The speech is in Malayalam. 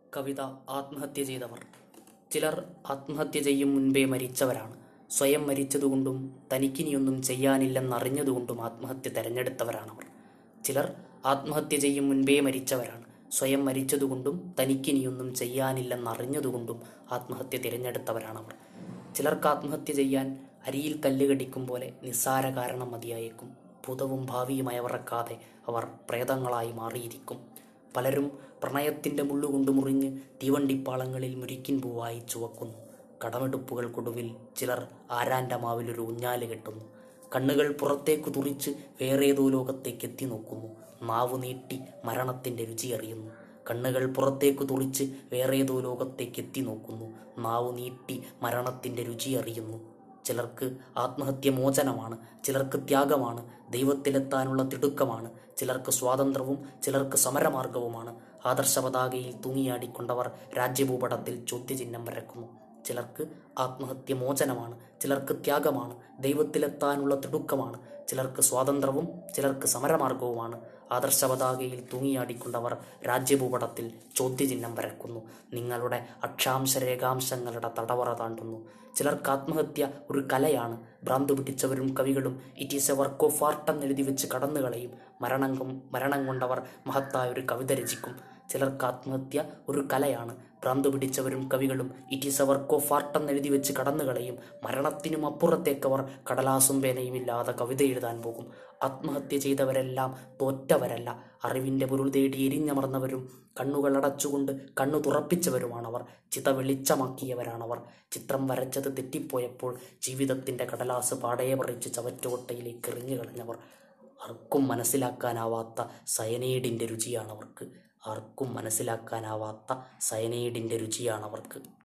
കവിത ആത്മഹത്യ ചെയ്തവർ ചിലർ ആത്മഹത്യ ചെയ്യും മുൻപേ മരിച്ചവരാണ് സ്വയം മരിച്ചതുകൊണ്ടും തനിക്കിനിയൊന്നും ചെയ്യാനില്ലെന്നറിഞ്ഞതുകൊണ്ടും ആത്മഹത്യ തെരഞ്ഞെടുത്തവരാണവർ ചിലർ ആത്മഹത്യ ചെയ്യും മുൻപേ മരിച്ചവരാണ് സ്വയം മരിച്ചതുകൊണ്ടും തനിക്കിനിയൊന്നും ചെയ്യാനില്ലെന്നറിഞ്ഞതുകൊണ്ടും ആത്മഹത്യ തിരഞ്ഞെടുത്തവരാണവർ ചിലർക്ക് ആത്മഹത്യ ചെയ്യാൻ അരിയിൽ കല്ല് കടിക്കും പോലെ നിസ്സാര കാരണം മതിയായേക്കും ഭൂതവും ഭാവിയും അയവറക്കാതെ അവർ പ്രേതങ്ങളായി മാറിയിരിക്കും പലരും പ്രണയത്തിന്റെ മുള്ളുകൊണ്ട് മുറിഞ്ഞ് തീവണ്ടിപ്പാളങ്ങളിൽ മുരിക്കിൻ പൂവായി ചുവക്കുന്നു കടമെടുപ്പുകൾക്കൊടുവിൽ ചിലർ ആരാന്റെ മാവിലൊരു ഊഞ്ഞാല് കെട്ടുന്നു കണ്ണുകൾ പുറത്തേക്ക് തുറിച്ച് വേറേതോ ലോകത്തേക്ക് എത്തി നോക്കുന്നു നാവ് നീട്ടി മരണത്തിന്റെ രുചി അറിയുന്നു കണ്ണുകൾ പുറത്തേക്ക് തുറിച്ച് വേറേതോ ലോകത്തേക്ക് എത്തി നോക്കുന്നു നാവ് നീട്ടി മരണത്തിന്റെ രുചി അറിയുന്നു ചിലർക്ക് ആത്മഹത്യ മോചനമാണ് ചിലർക്ക് ത്യാഗമാണ് ദൈവത്തിലെത്താനുള്ള തിടുക്കമാണ് ചിലർക്ക് സ്വാതന്ത്ര്യവും ചിലർക്ക് സമരമാർഗവുമാണ് ആദർശ പതാകയിൽ തൂങ്ങിയാടിക്കൊണ്ടവർ രാജ്യഭൂപടത്തിൽ ചോദ്യചിഹ്നം വരക്കുന്നു ചിലർക്ക് ആത്മഹത്യ മോചനമാണ് ചിലർക്ക് ത്യാഗമാണ് ദൈവത്തിലെത്താനുള്ള തിടുക്കമാണ് ചിലർക്ക് സ്വാതന്ത്ര്യവും ചിലർക്ക് സമരമാർഗവുമാണ് ആദർശ പതാകയിൽ തൂങ്ങിയാടിക്കൊണ്ടവർ രാജ്യഭൂപടത്തിൽ ചോദ്യചിഹ്നം വരക്കുന്നു നിങ്ങളുടെ അക്ഷാംശ രേഖാംശങ്ങളുടെ തടവറ താണ്ടുന്നു ചിലർക്ക് ആത്മഹത്യ ഒരു കലയാണ് ഭ്രാന്തു പിടിച്ചവരും കവികളും it is a work of art എന്ന് എഴുതി വെച്ച് കടന്നുകളയും മരണം കൊ- മരണം കൊണ്ടവർ മഹത്തായ ഒരു കവിത രചിക്കും ചിലർക്ക് ആത്മഹത്യ ഒരു കലയാണ് ഭ്രാന്തു പിടിച്ചവരും കവികളും it is a work of art എന്ന് എഴുതി വെച്ച് കടന്നുകളയും മരണത്തിനും അപ്പുറത്തേക്കവർ കടലാസും പേനയും ഇല്ലാതെ കവിത എഴുതാൻ പോകും ആത്മഹത്യ ചെയ്തവരെല്ലാം തോറ്റവരല്ല അറിവിന്റെ പൊരുൾ തേടി എരിഞ്ഞമർന്നവരും കണ്ണുകൾ അടച്ചുകൊണ്ട് കണ്ണു തുറപ്പിച്ചവരുമാണവർ ചിത വെളിച്ചമാക്കിയവരാണവർ ചിത്രം വരച്ചത് തെറ്റിപ്പോയപ്പോൾ ജീവിതത്തിന്റെ കടലാസ് പാടയെ പറിച്ച് ചവറ്റുകൊട്ടയിലേക്ക് എറിഞ്ഞു കളഞ്ഞവർ ആർക്കും മനസ്സിലാക്കാനാവാത്ത സയനൈഡിന്റെ രുചിയാണവർക്ക് ആർക്കും മനസ്സിലാക്കാനാവാത്ത സയനൈഡിന്റെ രുചിയാണവർക്ക്